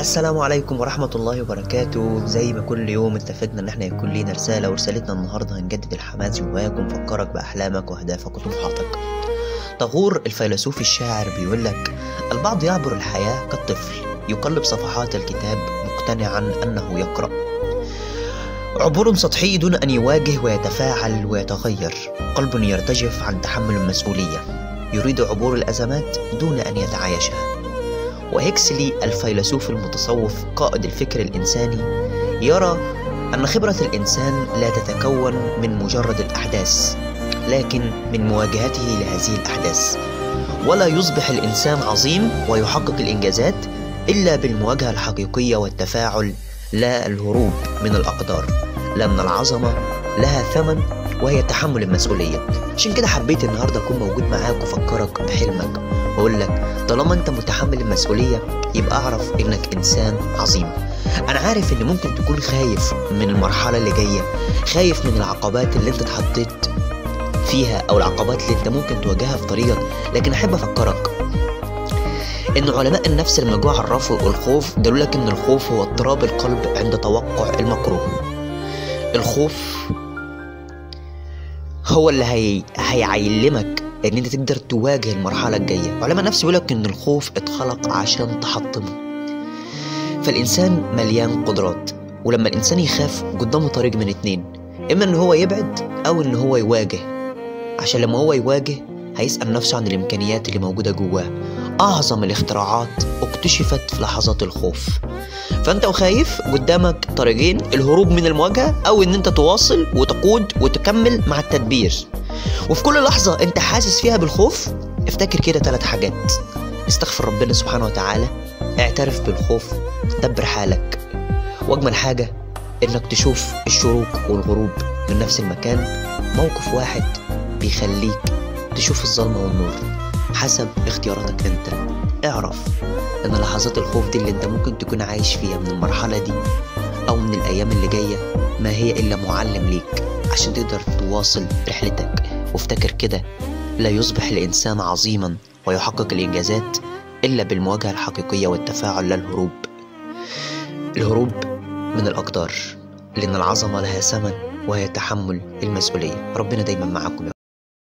السلام عليكم ورحمة الله وبركاته زي ما كل يوم اتفقنا ان احنا يكون لينا رسالة ورسالتنا النهاردة هنجدد الحماس جواك ونفكرك بأحلامك وأهدافك وطموحاتك طغور الفيلسوف الشاعر بيقول لك البعض يعبر الحياة كالطفل يقلب صفحات الكتاب مقتنعا أنه يقرأ عبور سطحي دون أن يواجه ويتفاعل ويتغير قلب يرتجف عن تحمل المسؤولية يريد عبور الأزمات دون أن يتعايشها وهيكسلي الفيلسوف المتصوف قائد الفكر الإنساني يرى أن خبرة الإنسان لا تتكون من مجرد الأحداث لكن من مواجهته لهذه الأحداث ولا يصبح الإنسان عظيم ويحقق الإنجازات إلا بالمواجهة الحقيقية والتفاعل لا الهروب من الأقدار لأن العظمة لها ثمن وهي تحمل المسؤولية عشان كده حبيت النهاردة أكون موجود معاك وأفكرك بحلمك وأقول لك طالما أنت متحمل المسؤولية يبقى أعرف إنك إنسان عظيم أنا عارف إن ممكن تكون خايف من المرحلة اللي جاية خايف من العقبات اللي أنت اتحطيت فيها أو العقبات اللي أنت ممكن تواجهها في طريقك لكن أحب أفكرك إن علماء النفس لما جوا عرفوا الخوف قالوا لك إن الخوف هو اضطراب القلب عند توقع المكروه الخوف هو اللي هي... هيعلمك ان انت تقدر تواجه المرحلة الجاية علماء النفس يقولك ان الخوف اتخلق عشان تحطمه فالانسان مليان قدرات ولما الانسان يخاف قدامه طريق من اتنين اما ان هو يبعد او ان هو يواجه عشان لما هو يواجه هيسأل نفسه عن الامكانيات اللي موجودة جواه اعظم الاختراعات اكتشفت في لحظات الخوف فانت وخايف قدامك طريقين الهروب من المواجهة او ان انت تواصل وتقود وتكمل مع التدبير وفي كل لحظة انت حاسس فيها بالخوف افتكر كده ثلاث حاجات استغفر ربنا سبحانه وتعالى اعترف بالخوف دبر حالك واجمل حاجة انك تشوف الشروق والغروب من نفس المكان موقف واحد بيخليك تشوف الظلمة والنور حسب اختياراتك انت اعرف ان لحظات الخوف دي اللي انت ممكن تكون عايش فيها من المرحلة دي او من الايام اللي جاية ما هي الا معلم ليك عشان تقدر تواصل رحلتك وافتكر كده لا يصبح الانسان عظيما ويحقق الانجازات الا بالمواجهة الحقيقية والتفاعل لا الهروب الهروب من الاقدار لان العظمة لها ثمن وهي تحمل المسؤولية ربنا دايما معكم يا